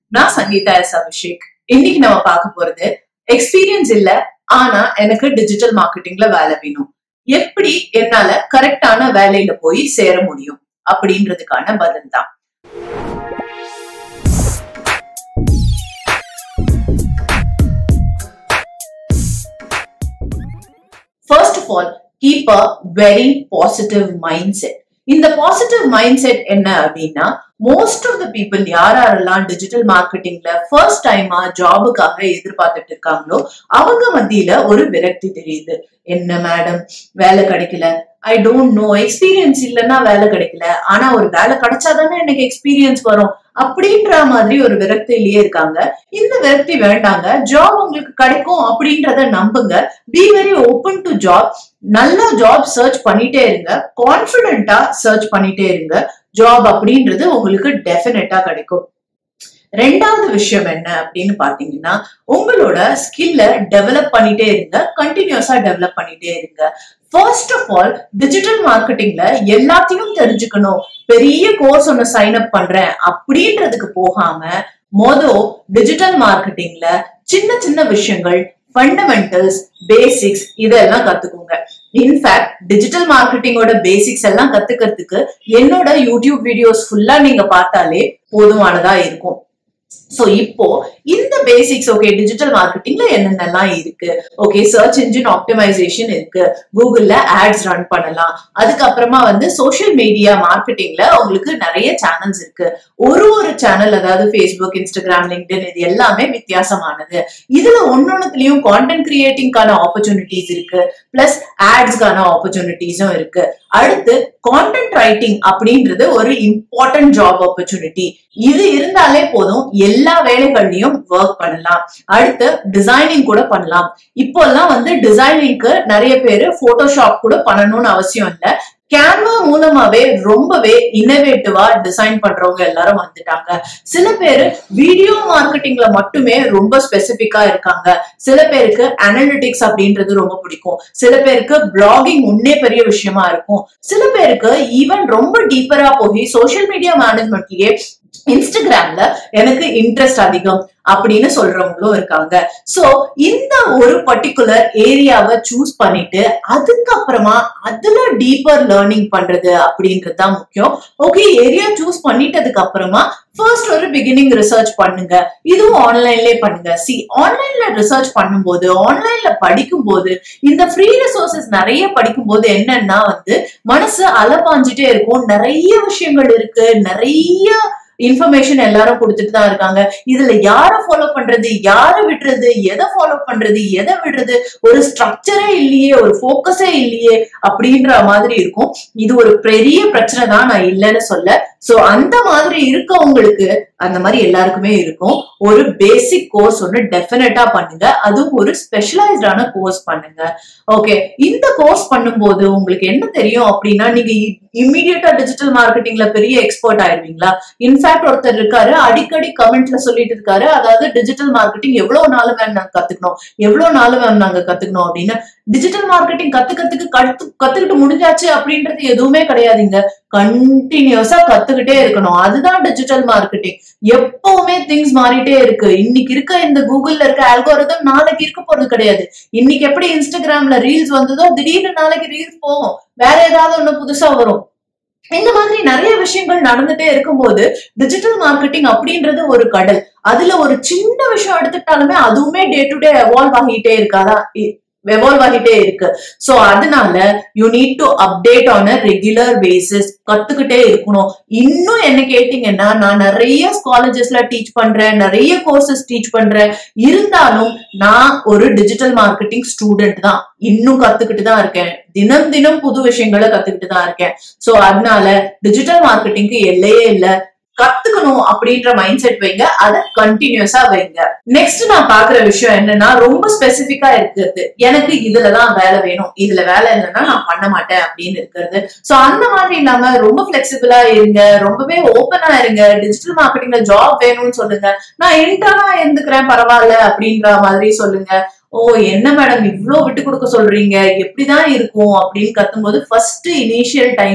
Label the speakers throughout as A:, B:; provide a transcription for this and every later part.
A: நான் சங்கீதா எஸ் அபிஷேக் இன்னைக்கு நம்ம பார்க்க போறது எக்ஸ்பீரியன்ஸ் இல்ல ஆனா எனக்கு டிஜிட்டல் மார்க்கெட்டிங்ல வேலை வேணும் எப்படி என்னால கரெக்டான வேலையில போய் சேர முடியும் அப்படின்றதுக்கான பதில் தான் first of all keep a very positive mindset இந்த பாசிட்டிவ் மைண்ட் செட் என்ன அப்படின்னா மோஸ்ட் ஆஃப் த பீப்புள் யார் யாரெல்லாம் டிஜிட்டல் மார்க்கெட்டிங்ல ஃபர்ஸ்ட் டைமா ஜாபுக்காக எதிர்பார்த்துட்டு இருக்காங்களோ அவங்க மத்தியில ஒரு விரக்தி தெரியுது என்ன மேடம் வேலை கிடைக்கல ஐ டோன்ட் நோ எக்ஸ்பீரியன்ஸ் இல்லைன்னா வேலை கிடைக்கல ஆனா ஒரு வேலை கிடைச்சாதானே எனக்கு எக்ஸ்பீரியன்ஸ் வரும் அப்படின்ற மாதிரி ஒரு விரக்தியிலேயே இருக்காங்க இந்த விரக்தி வேண்டாங்க ஜாப் உங்களுக்கு கிடைக்கும் அப்படின்றத நம்புங்க be very open to job நல்ல ஜாப் சர்ச் பண்ணிட்டே இருங்க கான்பிடென்ட்டா சர்ச் பண்ணிட்டே இருங்க ஜாப் அப்படின்றது உங்களுக்கு டெஃபினட்டா கிடைக்கும் ரெண்டாவது விஷயம் என்ன அப்படின்னு பாத்தீங்கன்னா உங்களோட ஸ்கில்ல டெவலப் பண்ணிட்டே இருங்க கண்டினியூஸா டெவலப் பண்ணிட்டே இருங்க ஃபர்ஸ்ட் ஆஃப் ஆல் டிஜிட்டல் மார்க்கெட்டிங்ல எல்லாத்தையும் தெரிஞ்சுக்கணும் பெரிய கோர்ஸ் ஒன்னு சைன் அப் பண்றேன் அப்படின்றதுக்கு போகாம மொதல் டிஜிட்டல் மார்க்கெட்டிங்ல சின்ன சின்ன விஷயங்கள் ஃபண்டமெண்டல்ஸ் பேசிக்ஸ் இதெல்லாம் கத்துக்கோங்க இன்ஃபேக்ட் டிஜிட்டல் மார்க்கெட்டிங்கோட பேசிக்ஸ் எல்லாம் கத்துக்கிறதுக்கு என்னோட யூடியூப் வீடியோஸ் ஃபுல்லா நீங்க பார்த்தாலே போதுமானதா இருக்கும் சோ இப்போ இந்த பேசிக்ஸ் ஓகே டிஜிட்டல் மார்க்கெட்டிங்ல என்னென்னலாம் இருக்கு ஓகே சர்ச் இன்ஜின் ஆப்டிமைசேஷன் இருக்கு கூகுள்ல ஆட்ஸ் ரன் பண்ணலாம் அதுக்கப்புறமா வந்து சோஷியல் மீடியா மார்க்கெட்டிங்ல உங்களுக்கு நிறைய சேனல்ஸ் இருக்கு ஒரு ஒரு சேனல் அதாவது ஃபேஸ்புக் இன்ஸ்டாகிராம் லிங்க்டின் இது எல்லாமே வித்தியாசமானது இதுல ஒன்னொன்னுலயும் கான்டென்ட் கிரியேட்டிங்கான ஆப்பர்ச்சுனிட்டிஸ் இருக்கு பிளஸ் ஆட்ஸ்க்கான ஆப்பர்ச்சுனிட்டிஸும் இருக்கு அடுத்து கான்டென்ட் ரைட்டிங் அப்படின்றது ஒரு இம்பார்ட்டன்ட் ஜாப் ஆப்பர்ச்சுனிட்டி இது இருந்தாலே போதும் எல்லா வேலைகள்லயும் ஒர்க் பண்ணலாம் அடுத்து டிசைனிங் கூட பண்ணலாம் இப்போல்லாம் வந்து டிசைனிங்க்கு நிறைய பேரு போட்டோஷாப் கூட பண்ணணும்னு அவசியம் இல்ல கேன்வா மூலமாவே ரொம்பவே இன்னோவேட்டிவா டிசைன் பண்றவங்க எல்லாரும் வந்துட்டாங்க சில பேர் வீடியோ மார்க்கெட்டிங்ல மட்டுமே ரொம்ப ஸ்பெசிபிக்கா இருக்காங்க சில பேருக்கு அனலிட்டிக்ஸ் அப்படின்றது ரொம்ப பிடிக்கும் சில பேருக்கு பிளாகிங் உன்னே பெரிய விஷயமா இருக்கும் சில பேருக்கு ஈவன் ரொம்ப டீப்பரா போய் சோஷியல் மீடியா மேனேஜ்மெண்ட்லயே இன்ஸ்டாகிராம்ல எனக்கு இன்ட்ரெஸ்ட் அதிகம் அப்படின்னு சொல்றவங்களும் இருக்காங்க சோ இந்த ஒரு பர்டிகுலர் ஏரியாவை சூஸ் பண்ணிட்டு அதுக்கப்புறமா அதுல டீப்பர் லேர்னிங் பண்றது அப்படின்றது தான் முக்கியம் ஓகே ஏரியா சூஸ் பண்ணிட்டதுக்கு அப்புறமா ஃபர்ஸ்ட் ஒரு பிகினிங் ரிசர்ச் பண்ணுங்க இதுவும் ஆன்லைன்லயே பண்ணுங்க சி ஆன்லைன்ல ரிசர்ச் பண்ணும்போது ஆன்லைன்ல படிக்கும் போது இந்த ஃப்ரீ ரிசோர்சஸ் நிறைய படிக்கும் போது என்னன்னா வந்து மனசு அலப்பாஞ்சிட்டே இருக்கும் நிறைய விஷயங்கள் இருக்கு நிறைய இன்ஃபர்மேஷன் எல்லாரும் கொடுத்துட்டு தான் இருக்காங்க இதுல யார ஃபாலோ பண்றது யார விடுறது எதை ஃபாலோ பண்றது எதை விடுறது ஒரு ஸ்ட்ரக்சரே இல்லையே ஒரு ஃபோக்கஸே இல்லையே அப்படின்ற மாதிரி இருக்கும் இது ஒரு பெரிய பிரச்சனை தான் நான் இல்லைன்னு சொல்ல சோ அந்த மாதிரி இருக்கவங்களுக்கு அந்த மாதிரி எல்லாருக்குமே இருக்கும் ஒரு பேசிக் கோர்ஸ் ஒன்று டெஃபினட்டா பண்ணுங்க அதுவும் ஒரு ஸ்பெஷலைஸ்டான கோர்ஸ் பண்ணுங்க ஓகே இந்த கோர்ஸ் பண்ணும்போது உங்களுக்கு என்ன தெரியும் அப்படின்னா நீங்க இம்மிடியட்டா டிஜிட்டல் மார்க்கெட்டிங்ல பெரிய எக்ஸ்பர்ட் ஆயிருவீங்களா இன்ஃபேக்ட் ஒருத்தர் இருக்காரு அடிக்கடி கமெண்ட்ல சொல்லிட்டு இருக்காரு அதாவது டிஜிட்டல் மார்க்கெட்டிங் எவ்வளவு நாள் வேணும் நாங்க கத்துக்கணும் எவ்வளவு நாள் வேணும் நாங்க கத்துக்கணும் அப்படின்னு டிஜிட்டல் மார்க்கெட்டிங் கத்துக்கிறதுக்கு கத்து கத்துக்கிட்டு முடிஞ்சாச்சு அப்படின்றது எதுவுமே கிடையாதுங்க கண்டினியூஸா கத்துக்கிட்டே இருக்கணும் அதுதான் டிஜிட்டல் மார்க்கெட்டிங் எப்பவுமே திங்ஸ் மாறிட்டே இருக்கு இன்னைக்கு இருக்க இந்த கூகுள்ல இருக்க ஆல்கோரிதம் நாளைக்கு இருக்க போறது கிடையாது இன்னைக்கு எப்படி இன்ஸ்டாகிராம்ல ரீல்ஸ் வந்ததோ திடீர்னு நாளைக்கு ரீல்ஸ் போகும் வேற ஏதாவது ஒண்ணு புதுசா வரும் இந்த மாதிரி நிறைய விஷயங்கள் நடந்துட்டே இருக்கும்போது டிஜிட்டல் மார்க்கெட்டிங் அப்படின்றது ஒரு கடல் அதுல ஒரு சின்ன விஷயம் எடுத்துக்கிட்டாலுமே அதுவுமே டே டு டே எவால்வ் ஆகிட்டே இருக்காதா எவால்வ் ஆகிட்டே இருக்கு சோ அதனால you need to update on a regular basis கத்துக்கிட்டே இருக்கணும் இன்னும் என்ன கேட்டீங்கன்னா நான் நிறைய காலேஜஸ்ல டீச் பண்றேன் நிறைய கோர்சஸ் டீச் பண்றேன் இருந்தாலும் நான் ஒரு டிஜிட்டல் மார்க்கெட்டிங் ஸ்டூடெண்ட் தான் இன்னும் கத்துக்கிட்டு தான் இருக்கேன் தினம் தினம் புது விஷயங்களை கத்துக்கிட்டு தான் இருக்கேன் சோ அதனால டிஜிட்டல் மார்க்கெட்டிங்க்கு எல்லையே இல்ல கத்துக்கணும் அப்படின்ற மைண்ட் செட் வைங்க அதை கண்டினியூஸா வைங்க நெக்ஸ்ட் நான் பாக்குற விஷயம் என்னன்னா ரொம்ப ஸ்பெசிபிக்கா இருக்கிறது எனக்கு இதுலதான் வேலை வேணும் இதுல வேலை இல்லைன்னா நான் பண்ண மாட்டேன் அப்படின்னு இருக்கிறது சோ அந்த மாதிரி இல்லாம ரொம்ப பிளெக்சிபிளா இருங்க ரொம்பவே ஓப்பனா இருங்க டிஜிட்டல் மார்க்கெட்டிங்ல ஜாப் வேணும்னு சொல்லுங்க நான் இன்டர்னா இருந்துக்கிறேன் பரவாயில்ல அப்படின்ற மாதிரி சொல்லுங்க ஓ என்ன மேடம் இவ்ளோ விட்டு கொடுக்க சொல்றீங்க எப்படிதான் இருக்கும் அப்படின்னு கத்தும்போது ஃபர்ஸ்ட் இனிஷியல் டைம்ல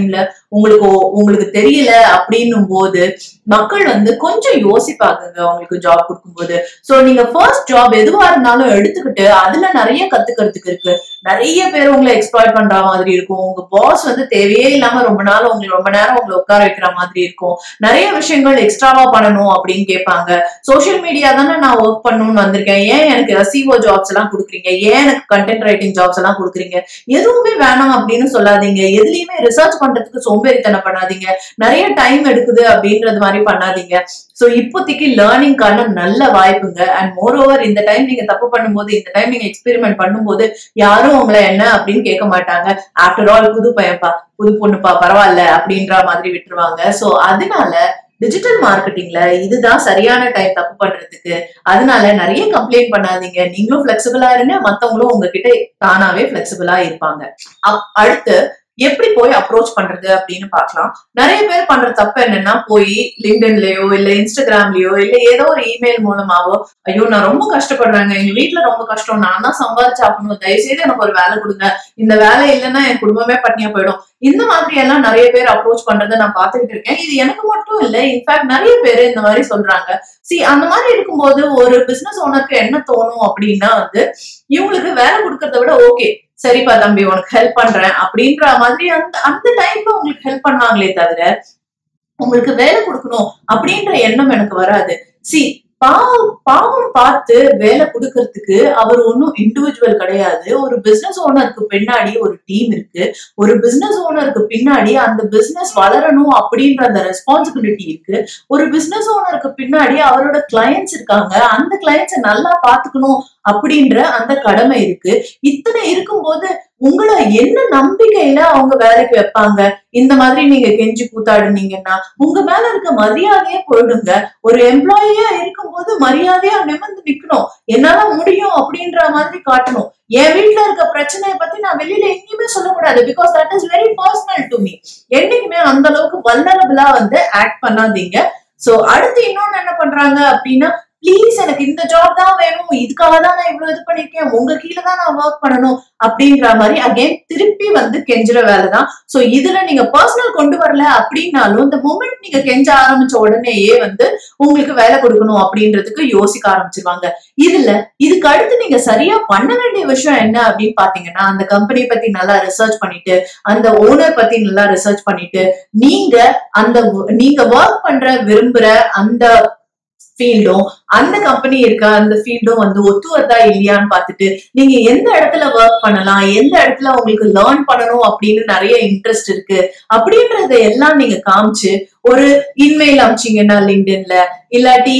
A: உங்களுக்கு உங்களுக்கு தெரியல அப்படின்னும் போது மக்கள் வந்து கொஞ்சம் யோசிப்பாங்க உங்களுக்கு ஜாப் கொடுக்கும்போது சோ நீங்க ஃபர்ஸ்ட் ஜாப் எதுவா இருந்தாலும் எடுத்துக்கிட்டு அதுல நிறைய கத்துக்கிறதுக்கு இருக்கு நிறைய பேர் உங்களை எக்ஸ்ப்ளாய்ட் பண்ற மாதிரி இருக்கும் உங்க பாஸ் வந்து தேவையே இல்லாம ரொம்ப நாள் உங்களுக்கு ரொம்ப நேரம் உங்களை உட்கார வைக்கிற மாதிரி இருக்கும் நிறைய விஷயங்கள் எக்ஸ்ட்ராவா பண்ணணும் அப்படின்னு கேட்பாங்க சோஷியல் மீடியா தானே நான் ஒர்க் பண்ணணும்னு வந்திருக்கேன் ஏன் எனக்கு எஸ்இஓ ஜாப்ஸ் எல்லாம் கொடுக்குறீங்க ஏன் எனக்கு கண்டென்ட் ரைட்டிங் ஜாப்ஸ் எல்லாம் கொடுக்குறீங்க எதுவுமே வேணாம் அப்படின்னு சொல்லாதீங்க எதுலயுமே ரிசர்ச் பண்றதுக்கு சோம்பேறித்தனம் பண்ணாதீங்க நிறைய டைம் எடுக்குது அப்படின்றது மாதிரி பண்ணாதீங்க சோ இப்போதைக்கு லேர்னிங்கான நல்ல வாய்ப்புங்க அண்ட் மோர் ஓவர் இந்த டைம் நீங்க தப்பு பண்ணும்போது இந்த டைம் நீங்க எக்ஸ்பெரிமெண்ட் பண்ணும்போது யாரும் உங்களை என்ன அப்படின்னு கேட்க மாட்டாங்க ஆஃப்டர் ஆல் புது பையன்ப்பா புது பொண்ணுப்பா பரவாயில்ல அப்படின்ற மாதிரி விட்டுருவாங்க சோ அதனால டிஜிட்டல் மார்க்கெட்டிங்ல இதுதான் சரியான டைம் தப்பு பண்றதுக்கு அதனால நிறைய கம்ப்ளைண்ட் பண்ணாதீங்க நீங்களும் பிளெக்சிபிளா இருங்க மத்தவங்களும் உங்ககிட்ட தானாவே பிளெக்சிபிளா இருப்பாங்க அப்- அடுத்து எப்படி போய் அப்ரோச் பண்றது அப்படின்னு பார்க்கலாம் நிறைய பேர் பண்ற தப்பு என்னன்னா போய் லிங்க்டின்லயோ இல்ல இன்ஸ்டாகிராம்லயோ இல்ல ஏதோ ஒரு இமெயில் மூலமாவோ ஐயோ நான் ரொம்ப கஷ்டப்படுறேங்க எங்க வீட்ல ரொம்ப கஷ்டம் நான் தான் சம்பாதிச்சாக்கணும் தயவுசெய்து எனக்கு ஒரு வேலை கொடுங்க இந்த வேலை இல்லைன்னா என் குடும்பமே பட்னியா போயிடும் இந்த மாதிரி எல்லாம் நிறைய பேர் அப்ரோச் பண்றதை நான் பார்த்துக்கிட்டு இருக்கேன் இது எனக்கு மட்டும் இல்ல இன்ஃபேக்ட் நிறைய பேர் இந்த மாதிரி சொல்றாங்க சி அந்த மாதிரி இருக்கும்போது ஒரு பிசினஸ் ஓனருக்கு என்ன தோணும் அப்படின்னா வந்து இவங்களுக்கு வேலை கொடுக்கறத விட ஓகே சரிப்பா தம்பி உனக்கு ஹெல்ப் பண்றேன் அப்படின்ற மாதிரி அந்த அந்த டைம்ல உங்களுக்கு ஹெல்ப் பண்ணுவாங்களே தவிர உங்களுக்கு வேலை கொடுக்கணும் அப்படின்ற எண்ணம் எனக்கு வராது சி பாவம் பாவம் பார்த்து வேலை கொடுக்கறதுக்கு அவர் ஒன்றும் இண்டிவிஜுவல் கிடையாது ஒரு பிசினஸ் ஓனருக்கு பின்னாடி ஒரு டீம் இருக்கு ஒரு பிசினஸ் ஓனருக்கு பின்னாடி அந்த பிசினஸ் வளரணும் அப்படின்ற அந்த ரெஸ்பான்சிபிலிட்டி இருக்கு ஒரு பிசினஸ் ஓனருக்கு பின்னாடி அவரோட கிளையன்ஸ் இருக்காங்க அந்த கிளையன்ஸை நல்லா பாத்துக்கணும் அப்படின்ற அந்த கடமை இருக்கு இத்தனை இருக்கும்போது உங்களை என்ன நம்பிக்கையில அவங்க வேலைக்கு வைப்பாங்க இந்த மாதிரி நீங்க கெஞ்சி கூத்தாடுனீங்கன்னா உங்க மேல இருக்க மரியாதையே போயிடுங்க ஒரு எம்ப்ளாயியா இருக்கும்போது மரியாதையா நிமிர்ந்து நிக்கணும் என்னால முடியும் அப்படின்ற மாதிரி காட்டணும் என் வீட்ல இருக்க பிரச்சனையை பத்தி நான் வெளியில எங்கேயுமே சொல்லக்கூடாது because that is very personal to me என்னைக்குமே அந்த அளவுக்கு வல்லரபிளா வந்து ஆக்ட் பண்ணாதீங்க சோ அடுத்து இன்னொன்னு என்ன பண்றாங்க அப்படின்னா ப்ளீஸ் எனக்கு இந்த ஜாப் தான் வேணும் இதுக்காக தான் நான் இவ்வளவு இது பண்ணிருக்கேன் உங்க கீழே தான் நான் ஒர்க் பண்ணணும் அப்படின்ற மாதிரி அகைன் திருப்பி வந்து கெஞ்சுற வேலை தான் சோ இதுல நீங்க பர்சனல் கொண்டு வரல அப்படின்னாலும் இந்த மூமெண்ட் நீங்க கெஞ்ச ஆரம்பிச்ச உடனேயே வந்து உங்களுக்கு வேலை கொடுக்கணும் அப்படின்றதுக்கு யோசிக்க ஆரம்பிச்சிருவாங்க இதுல இதுக்கு அடுத்து நீங்க சரியா பண்ண வேண்டிய விஷயம் என்ன அப்படின்னு பாத்தீங்கன்னா அந்த கம்பெனி பத்தி நல்லா ரிசர்ச் பண்ணிட்டு அந்த ஓனர் பத்தி நல்லா ரிசர்ச் பண்ணிட்டு நீங்க அந்த நீங்க ஒர்க் பண்ற விரும்புற அந்த ஃபீல்டும் அந்த கம்பெனி இருக்க அந்த ஃபீல்டும் வந்து ஒத்து வருதா இல்லையான்னு பார்த்துட்டு நீங்க எந்த இடத்துல ஒர்க் பண்ணலாம் எந்த இடத்துல உங்களுக்கு லேர்ன் பண்ணணும் அப்படின்னு நிறைய இன்ட்ரெஸ்ட் இருக்கு அப்படின்றத எல்லாம் நீங்க காமிச்சு ஒரு இமெயில் அமிச்சிங்கன்னா லிங்க்டின்ல இல்லாட்டி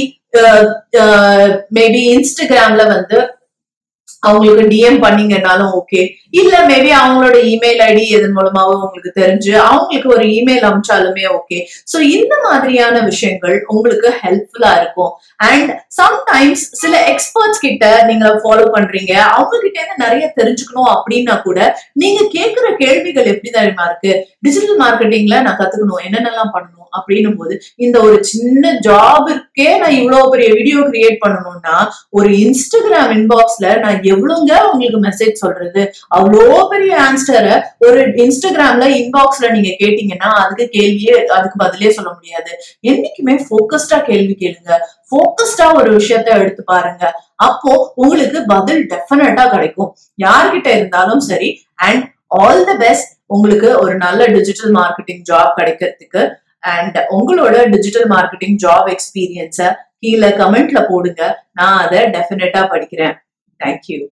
A: மேபி இன்ஸ்டாகிராம்ல வந்து அவங்களுக்கு டிஎம் பண்ணீங்கன்னாலும் ஓகே இல்ல மேபி அவங்களோட இமெயில் ஐடி இதன் மூலமாவும் உங்களுக்கு தெரிஞ்சு அவங்களுக்கு ஒரு இமெயில் அமிச்சாலுமே ஓகே சோ இந்த மாதிரியான விஷயங்கள் உங்களுக்கு ஹெல்ப்ஃபுல்லா இருக்கும் அண்ட் சம்டைம்ஸ் சில எக்ஸ்பர்ட்ஸ் கிட்ட நீங்க ஃபாலோ பண்றீங்க அவங்க கிட்ட இருந்து நிறைய தெரிஞ்சுக்கணும் அப்படின்னா கூட நீங்க கேட்கிற கேள்விகள் எப்படி தெரியுமா இருக்கு டிஜிட்டல் மார்க்கெட்டிங்ல நான் கத்துக்கணும் என்னென்னலாம் பண்ணணும் அப்படின்னும் போது இந்த ஒரு சின்ன ஜாப் இருக்கே நான் இவ்வளவு பெரிய வீடியோ கிரியேட் பண்ணணும்னா ஒரு இன்ஸ்டாகிராம் இன்பாக்ஸ்ல நான் எவ்வளவுங்க உங்களுக்கு மெசேஜ் சொல்றது அவ்வளோ பெரிய ஆன்சரை ஒரு இன்ஸ்டாகிராம்ல இன்பாக்ஸ்ல நீங்க கேட்டீங்கன்னா அதுக்கு கேள்வியே அதுக்கு பதிலே சொல்ல முடியாது என்னைக்குமே ஃபோக்கஸ்டா கேள்வி கேளுங்க ஃபோக்கஸ்டா ஒரு விஷயத்த எடுத்து பாருங்க அப்போ உங்களுக்கு பதில் டெஃபினட்டா கிடைக்கும் யார்கிட்ட இருந்தாலும் சரி அண்ட் ஆல் தி பெஸ்ட் உங்களுக்கு ஒரு நல்ல டிஜிட்டல் மார்க்கெட்டிங் ஜாப் கிடைக்கிறதுக்கு அண்ட் உங்களோட டிஜிட்டல் மார்க்கெட்டிங் ஜாப் எக்ஸ்பீரியன்ஸை கீழே கமெண்ட்ல போடுங்க நான் அதை டெஃபினட்டா படிக்கிறேன் தேங்க்யூ